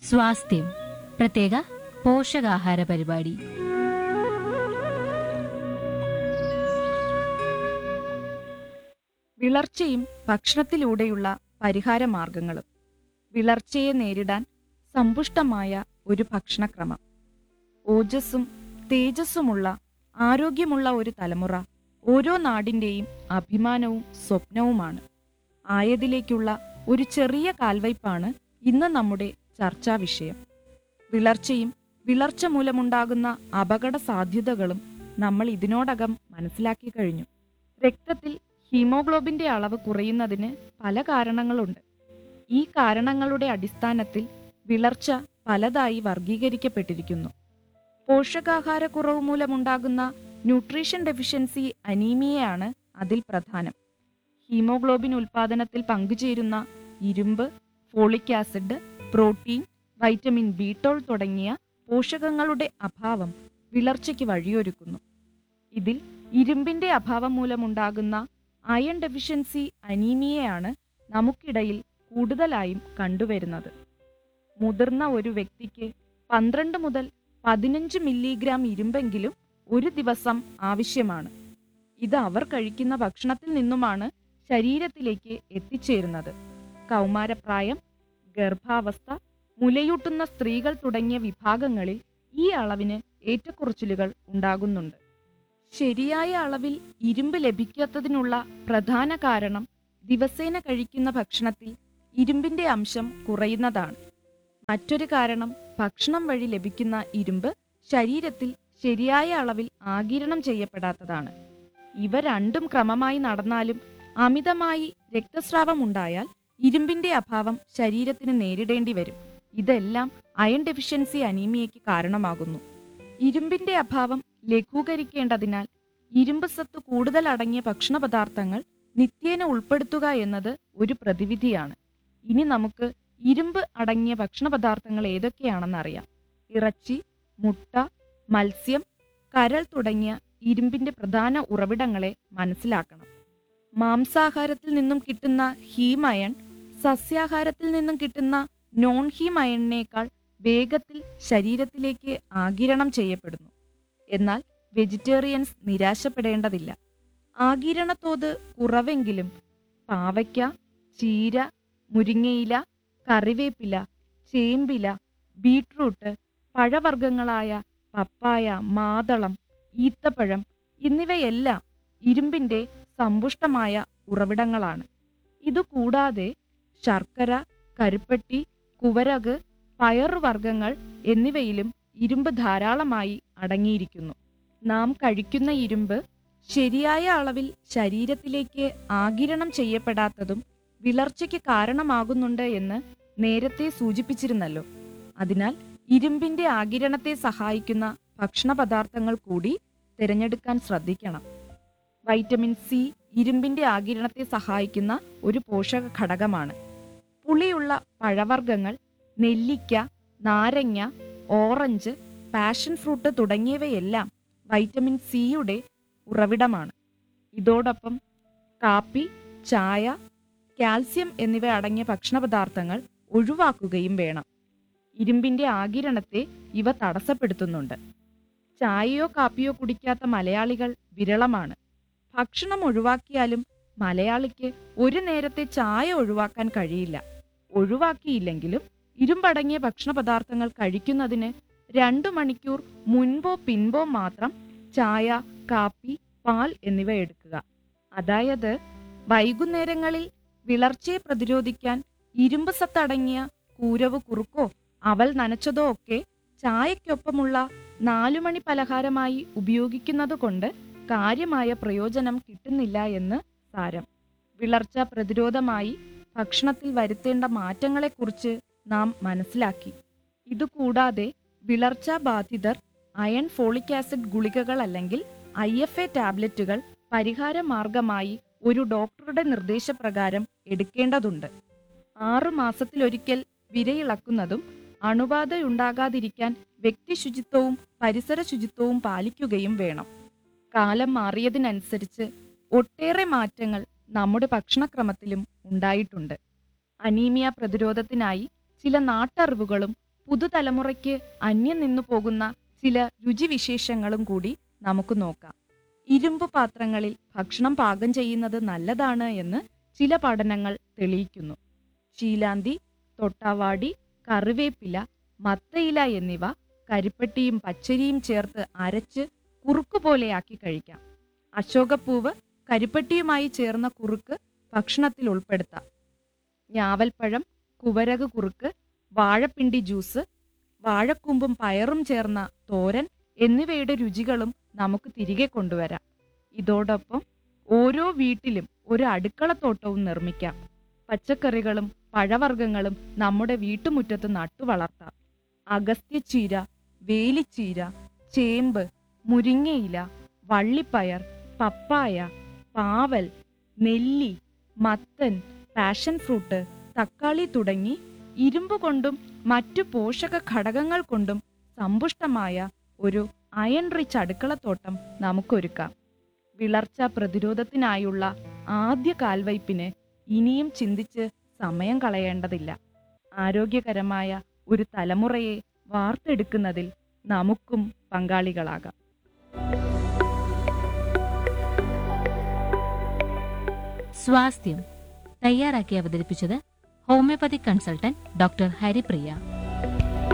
സ്വാസ്ഥ്യം പ്രത്യേക പോഷകാഹാര പരിപാടി വിളർച്ചയും ഭക്ഷണത്തിലൂടെയുള്ള പരിഹാര മാർഗങ്ങളും വിളർച്ചയെ നേരിടാൻ സമ്പുഷ്ടമായ ഒരു ഭക്ഷണക്രമം ഓജസ്സും തേജസ്സുമുള്ള ആരോഗ്യമുള്ള ഒരു തലമുറ ഓരോ നാടിന്റെയും അഭിമാനവും സ്വപ്നവുമാണ് ആയതിലേക്കുള്ള ഒരു ചെറിയ കാൽവയ്പാണ് ഇന്ന് നമ്മുടെ ചർച്ചാ വിഷയം വിളർച്ചയും വിളർച്ച മൂലമുണ്ടാകുന്ന അപകട സാധ്യതകളും നമ്മൾ ഇതിനോടകം മനസ്സിലാക്കി കഴിഞ്ഞു രക്തത്തിൽ ഹീമോഗ്ലോബിന്റെ അളവ് കുറയുന്നതിന് പല കാരണങ്ങളുണ്ട് ഈ കാരണങ്ങളുടെ അടിസ്ഥാനത്തിൽ വിളർച്ച പലതായി വർഗീകരിക്കപ്പെട്ടിരിക്കുന്നു പോഷകാഹാരക്കുറവ് മൂലമുണ്ടാകുന്ന ന്യൂട്രീഷൻ ഡെഫിഷ്യൻസി അനീമിയയാണ് അതിൽ പ്രധാനം ഹീമോഗ്ലോബിൻ ഉൽപാദനത്തിൽ പങ്കുചേരുന്ന ഇരുമ്പ് folic acid protein vitamin B twelve തുടങ്ങിയ പോഷകങ്ങളുടെ അഭാവം വിളർച്ചയ്ക്ക് വഴിയൊരുക്കുന്നു ഇതിൽ ഇരുമ്പിന്റെ അഭാവം മൂലമുണ്ടാകുന്ന അയൺ ഡെഫിഷ്യൻസി അനീമിയയാണ് നമുക്കിടയിൽ കൂടുതലായും കണ്ടുവരുന്നത് മുതിർന്ന ഒരു വ്യക്തിക്ക് പന്ത്രണ്ട് മുതൽ പതിനഞ്ച് മില്ലിഗ്രാം ഇരുമ്പെങ്കിലും ഒരു ദിവസം ആവശ്യമാണ് ഇത് അവർ കഴിക്കുന്ന ഭക്ഷണത്തിൽ നിന്നുമാണ് ശരീരത്തിലേക്ക് എത്തിച്ചേരുന്നത് കൗമാരപ്രായം ഗർഭാവസ്ഥ മുലയൂട്ടുന്ന സ്ത്രീകൾ തുടങ്ങിയ വിഭാഗങ്ങളിൽ ഈ അളവിന് ഏറ്റക്കുറച്ചിലുകൾ ഉണ്ടാകുന്നുണ്ട് ശരിയായ അളവിൽ ഇരുമ്പ് ലഭിക്കാത്തതിനുള്ള പ്രധാന കാരണം ദിവസേന കഴിക്കുന്ന ഭക്ഷണത്തിൽ ഇരുമ്പിന്റെ അംശം കുറയുന്നതാണ് മറ്റൊരു കാരണം ഭക്ഷണം വഴി ലഭിക്കുന്ന ഇരുമ്പ് ശരീരത്തിൽ ശരിയായ അളവിൽ ആഗിരണം ചെയ്യപ്പെടാത്തതാണ് ഇവ രണ്ടും ക്രമമായി നടന്നാലും അമിതമായി രക്തസ്രാവം ഉണ്ടായാൽ ഇരുമ്പിന്റെ അഭാവം ശരീരത്തിന് നേരിടേണ്ടി വരും ഇതെല്ലാം അയൺ ഡെഫിഷ്യൻസി അനീമിയയ്ക്ക് കാരണമാകുന്നു ഇരുമ്പിന്റെ അഭാവം ലഘൂകരിക്കേണ്ടതിനാൽ ഇരുമ്പ് സത്ത് കൂടുതൽ അടങ്ങിയ ഭക്ഷണ പദാർത്ഥങ്ങൾ നിത്യേന ഉൾപ്പെടുത്തുക എന്നത് ഒരു പ്രതിവിധിയാണ് ഇനി നമുക്ക് ഇരുമ്പ് അടങ്ങിയ ഭക്ഷണ പദാർത്ഥങ്ങൾ ഏതൊക്കെയാണെന്ന് അറിയാം ഇറച്ചി മുട്ട മത്സ്യം കരൾ തുടങ്ങിയ ഇരുമ്പിന്റെ പ്രധാന ഉറവിടങ്ങളെ മനസ്സിലാക്കണം മാംസാഹാരത്തിൽ നിന്നും കിട്ടുന്ന ഹീം അയൺ സസ്യാഹാരത്തിൽ നിന്നും കിട്ടുന്ന നോൺ ഹീം അയണിനേക്കാൾ വേഗത്തിൽ ശരീരത്തിലേക്ക് ആഗിരണം ചെയ്യപ്പെടുന്നു എന്നാൽ വെജിറ്റേറിയൻസ് നിരാശപ്പെടേണ്ടതില്ല ആഗിരണ തോത് കുറവെങ്കിലും പാവയ്ക്ക ചീര മുരിങ്ങയില കറിവേപ്പില ചേമ്പില ബീട്രൂട്ട് പഴവർഗ്ഗങ്ങളായ പപ്പായ മാതളം ഈത്തപ്പഴം എന്നിവയെല്ലാം ഇരുമ്പിന്റെ സമ്പുഷ്ടമായ ഉറവിടങ്ങളാണ് ഇതുകൂടാതെ ശർക്കര കരുപ്പട്ടി കുവരക് പയറുവർഗ്ഗങ്ങൾ എന്നിവയിലും ഇരുമ്പ് ധാരാളമായി അടങ്ങിയിരിക്കുന്നു നാം കഴിക്കുന്ന ഇരുമ്പ് ശരിയായ അളവിൽ ശരീരത്തിലേക്ക് ആഗിരണം ചെയ്യപ്പെടാത്തതും വിളർച്ചയ്ക്ക് കാരണമാകുന്നുണ്ട് എന്ന് നേരത്തെ സൂചിപ്പിച്ചിരുന്നല്ലോ അതിനാൽ ഇരുമ്പിന്റെ ആഗിരണത്തെ സഹായിക്കുന്ന ഭക്ഷണ പദാർത്ഥങ്ങൾ കൂടി തിരഞ്ഞെടുക്കാൻ ശ്രദ്ധിക്കണം വൈറ്റമിൻ സി ഇരുമ്പിന്റെ ആഗിരണത്തെ സഹായിക്കുന്ന ഒരു പോഷക ഘടകമാണ് പുളിയുള്ള പഴവർഗ്ഗങ്ങൾ നെല്ലിക്ക നാരങ്ങ ഓറഞ്ച് പാഷൻ ഫ്രൂട്ട് തുടങ്ങിയവയെല്ലാം വൈറ്റമിൻ സിയുടെ ഉറവിടമാണ് ഇതോടൊപ്പം കാപ്പി ചായ കാൽസ്യം എന്നിവ അടങ്ങിയ ഭക്ഷണപദാർത്ഥങ്ങൾ ഒഴിവാക്കുകയും വേണം ഇരുമ്പിന്റെ ആകിരണത്തെ ഇവ തടസ്സപ്പെടുത്തുന്നുണ്ട് ചായയോ കാപ്പിയോ കുടിക്കാത്ത മലയാളികൾ വിരളമാണ് ഭക്ഷണം ഒഴിവാക്കിയാലും മലയാളിക്ക് ഒരു നേരത്തെ ചായ ഒഴിവാക്കാൻ കഴിയില്ല ഒഴിവാക്കിയില്ലെങ്കിലും ഇരുമ്പടങ്ങിയ ഭക്ഷണ പദാർത്ഥങ്ങൾ കഴിക്കുന്നതിന് രണ്ടു മണിക്കൂർ മുൻപോ പിൻപോ മാത്രം ചായ കാപ്പി പാൽ എന്നിവ എടുക്കുക അതായത് വൈകുന്നേരങ്ങളിൽ വിളർച്ചയെ പ്രതിരോധിക്കാൻ ഇരുമ്പ് സത്തടങ്ങിയ കൂരവ് കുറുക്കോ അവൽ നനച്ചതോ ഒക്കെ ചായക്കൊപ്പമുള്ള നാലുമണി പലഹാരമായി ഉപയോഗിക്കുന്നത് കൊണ്ട് കാര്യമായ പ്രയോജനം കിട്ടുന്നില്ല എന്ന് സാരം വിളർച്ച പ്രതിരോധമായി ഭക്ഷണത്തിൽ വരുത്തേണ്ട മാറ്റങ്ങളെക്കുറിച്ച് നാം മനസ്സിലാക്കി ഇതുകൂടാതെ വിളർച്ച ബാധിതർ അയൺ ഫോളിക് ആസിഡ് ഗുളികകൾ അല്ലെങ്കിൽ ഐ എഫ് എ ടാബ്ലറ്റുകൾ പരിഹാര മാർഗമായി ഒരു ഡോക്ടറുടെ നിർദ്ദേശപ്രകാരം എടുക്കേണ്ടതുണ്ട് ആറു മാസത്തിലൊരിക്കൽ വിരയിളക്കുന്നതും അണുബാധയുണ്ടാകാതിരിക്കാൻ വ്യക്തി ശുചിത്വവും പരിസര ശുചിത്വവും പാലിക്കുകയും വേണം കാലം മാറിയതിനനുസരിച്ച് ഒട്ടേറെ മാറ്റങ്ങൾ നമ്മുടെ ഭക്ഷണക്രമത്തിലും ഉണ്ടായിട്ടുണ്ട് അനീമിയ പ്രതിരോധത്തിനായി ചില നാട്ടറിവുകളും പുതുതലമുറയ്ക്ക് അന്യം നിന്നു പോകുന്ന ചില രുചിവിശേഷങ്ങളും കൂടി നമുക്ക് നോക്കാം ഇരുമ്പ് പാത്രങ്ങളിൽ ഭക്ഷണം പാകം ചെയ്യുന്നത് നല്ലതാണ് എന്ന് ചില പഠനങ്ങൾ തെളിയിക്കുന്നു ശീലാന്തി തൊട്ടാവാടി കറിവേപ്പില മത്തയില എന്നിവ കരിപ്പട്ടിയും പച്ചരിയും ചേർത്ത് അരച്ച് കുറുക്ക് പോലെയാക്കി കഴിക്കാം അശോകപ്പൂവ് കരിപ്പട്ടിയുമായി ചേർന്ന കുറുക്ക് ഭക്ഷണത്തിൽ ഉൾപ്പെടുത്താം ഞാവൽപ്പഴം കുവരക കുറുക്ക് വാഴപ്പിണ്ടി ജ്യൂസ് വാഴക്കൂമ്പും പയറും ചേർന്ന തോരൻ എന്നിവയുടെ രുചികളും നമുക്ക് തിരികെ കൊണ്ടുവരാം ഇതോടൊപ്പം ഓരോ വീട്ടിലും ഒരു അടുക്കളത്തോട്ടവും നിർമ്മിക്കാം പച്ചക്കറികളും പഴവർഗ്ഗങ്ങളും നമ്മുടെ വീട്ടുമുറ്റത്ത് നട്ടുവളർത്താം അഗസ്ത്യച്ചീര വേലിച്ചീര ചേമ്പ് മുരിങ്ങയില വള്ളിപ്പയർ പപ്പായ പാവൽ നെല്ലി മത്തൻ പാഷൻ ഫ്രൂട്ട് തക്കാളി തുടങ്ങി ഇരുമ്പ് കൊണ്ടും മറ്റു പോഷക ഘടകങ്ങൾ കൊണ്ടും സമ്പുഷ്ടമായ ഒരു അയൺ റിച്ച് അടുക്കളത്തോട്ടം നമുക്കൊരുക്കാം വിളർച്ച പ്രതിരോധത്തിനായുള്ള ആദ്യ കാൽവയ്പിന് ഇനിയും ചിന്തിച്ച് സമയം കളയേണ്ടതില്ല ആരോഗ്യകരമായ ഒരു തലമുറയെ വാർത്തെടുക്കുന്നതിൽ നമുക്കും പങ്കാളികളാകാം സ്വാസ്ഥ്യം തയ്യാറാക്കി അവതരിപ്പിച്ചത് ഹോമിയോപ്പതി കൺസൾട്ടന്റ് ഡോക്ടർ ഹരിപ്രിയ